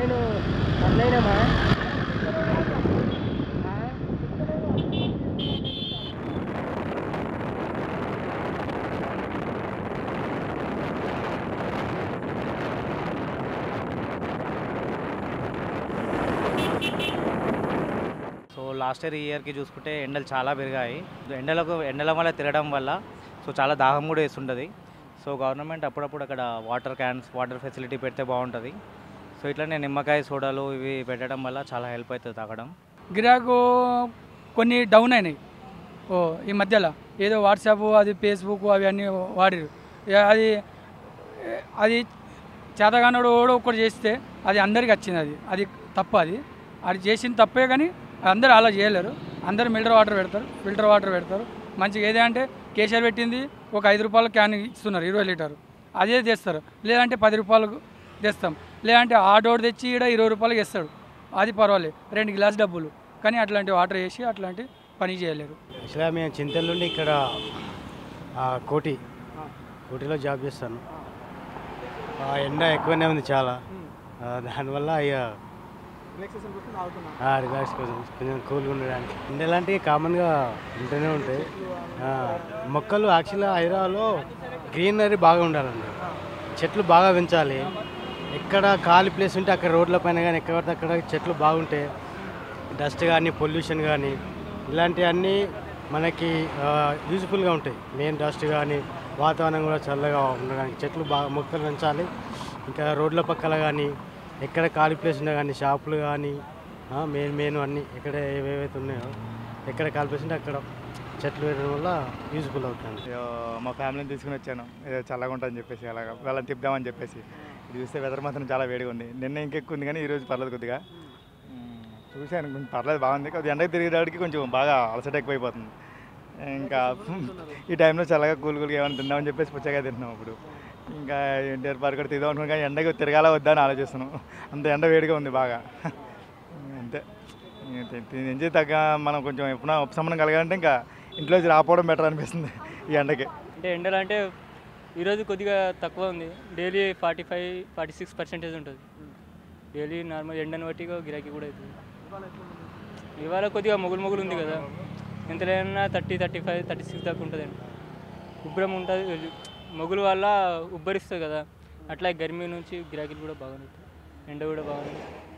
నేను అట్లయినామా so last year ఈ ఇయర్కి చూసుకుంటే ఎండలు చాలా పెరిగాయి ఎండలకు ఎండల వల్ల తిరగడం వల్ల సో చాలా దాహం కూడా వేస్తుంటుంది సో గవర్నమెంట్ అప్పుడప్పుడు అక్కడ వాటర్ క్యాన్స్ వాటర్ ఫెసిలిటీ పెడితే బాగుంటుంది సో ఇట్లనే నిమ్మకాయ సోడాలు ఇవి పెట్టడం వల్ల చాలా హెల్ప్ అవుతుంది తాగడం గిరాకు కొన్ని డౌన్ అయినాయి ఓ ఈ మధ్యలో ఏదో వాట్సాప్ అది ఫేస్బుక్ అవి అన్నీ వాడిరు ఇక అది అది చేతగానోడు కూడా ఒకటి చేస్తే అది అందరికి వచ్చింది అది అది తప్పు అది అది చేసిన తప్పే కానీ అందరూ అలా చేయలేరు అందరూ మిల్టర్ వాటర్ పెడతారు ఫిల్టర్ వాటర్ పెడతారు మంచిగా ఏదే అంటే కేసీఆర్ పెట్టింది ఒక ఐదు రూపాయల క్యాన్ ఇస్తున్నారు ఇరవై లీటర్ అదే తెస్తారు లేదంటే పది రూపాయలకు తెస్తాం లేదంటే ఆటోడు తెచ్చి ఇక్కడ ఇరవై రూపాయలకి ఇస్తాడు అది పర్వాలేదు రెండు గ్లాస్ డబ్బులు కానీ అట్లాంటి వాటర్ వేసి అట్లాంటి పని చేయలేరు యాక్చువల్గా మేము చింతల నుండి ఇక్కడ ఆ, కోటి కోటిలో జాబ్ చేస్తాను ఆ, ఎండ ఎక్కువనే ఉంది చాలా ఆ, దానివల్ల ఇక రిలాక్స్ కోసం కొంచెం కూల్గా ఉండడానికి ఎండ లాంటివి కామన్గా ఉంటూనే ఉంటాయి ఆ, మొక్కలు యాక్చువల్గా హైదరాబాద్లో గ్రీనరీ బాగా ఉండాలండి చెట్లు బాగా పెంచాలి ఎక్కడ ఖాళీ ప్లేస్ ఉంటే అక్కడ రోడ్ల పైన కానీ ఎక్కడ పడితే అక్కడ చెట్లు బాగుంటే డస్ట్ కానీ పొల్యూషన్ కానీ ఇలాంటివన్నీ మనకి యూజ్ఫుల్గా ఉంటాయి మెయిన్ డస్ట్ కానీ వాతావరణం కూడా చల్లగా ఉండడానికి చెట్లు బాగా మొక్కలు పెంచాలి ఇంకా రోడ్ల పక్కల కానీ ఎక్కడ ఖాళీ ప్లేస్ ఉన్నా కానీ షాపులు కానీ మెయిన్ మెయిన్ అన్నీ ఎక్కడ ఏవేవైతే ఉన్నాయో ఎక్కడ ఖాళీ ప్లేస్ ఉంటే అక్కడ చెట్లు వేయడం వల్ల యూజ్ఫుల్ అవుతుంది ఇగో మా ఫ్యామిలీని తీసుకుని వచ్చాను ఏదో చల్లగా ఉంటుందని చెప్పేసి అలాగా వాళ్ళని తిప్పుదామని చెప్పేసి ఇది చూస్తే వెదర్ మాత్రం చాలా వేడిగా ఉంది నిన్న ఇంకెక్కువ ఉంది కానీ ఈరోజు పర్లేదు కొద్దిగా మ్మ్, చూశాను కొంచెం పర్లేదు బాగుంది కొద్దిగా ఎండకి తిరిగేటప్పటికి కొంచెం బాగా అలసట ఎక్కువైపోతుంది ఇంకా ఈ టైంలో చల్లగా కూల్ కూల్గా ఏమైనా తిందామని చెప్పేసి పుచ్చగా తింటున్నాం ఇప్పుడు ఇంకా ఎన్టీఆర్ పార్క్ కూడా తిందాం అనుకున్నా కానీ ఎండకి తిరగాల వద్దా అని ఆలోచిస్తున్నాం అంత ఎండ వేడిగా ఉంది బాగా అంతే దీని నుంచి తగ్గ మనం కొంచెం ఎప్పుడైనా ఉపశమనం కలగాలంటే ఇంకా ఇంట్లో నుంచి రాకపోవడం బెటర్ అనిపిస్తుంది ఈ ఎండకి అంటే ఎండలు అంటే ఈరోజు కొద్దిగా తక్కువ ఉంది daily forty five forty six percentage ఉంటుంది డైలీ నార్మల్ ఎండను బట్టి గిరాకీ కూడా అవుతుంది ఇవాళ కొద్దిగా మొగులు మొగులు ఉంది కదా ఎంత లేదన్నా thirty thirty five thirty six దాకా ఉంటుందండి ఉబ్బరం ఉంటుంది మొగులు వల్ల ఉబ్బరిస్తుంది కదా అట్లా గర్మీ నుంచి గిరాకీలు కూడా బాగానే ఉంటాయి ఎండ కూడా బాగుంది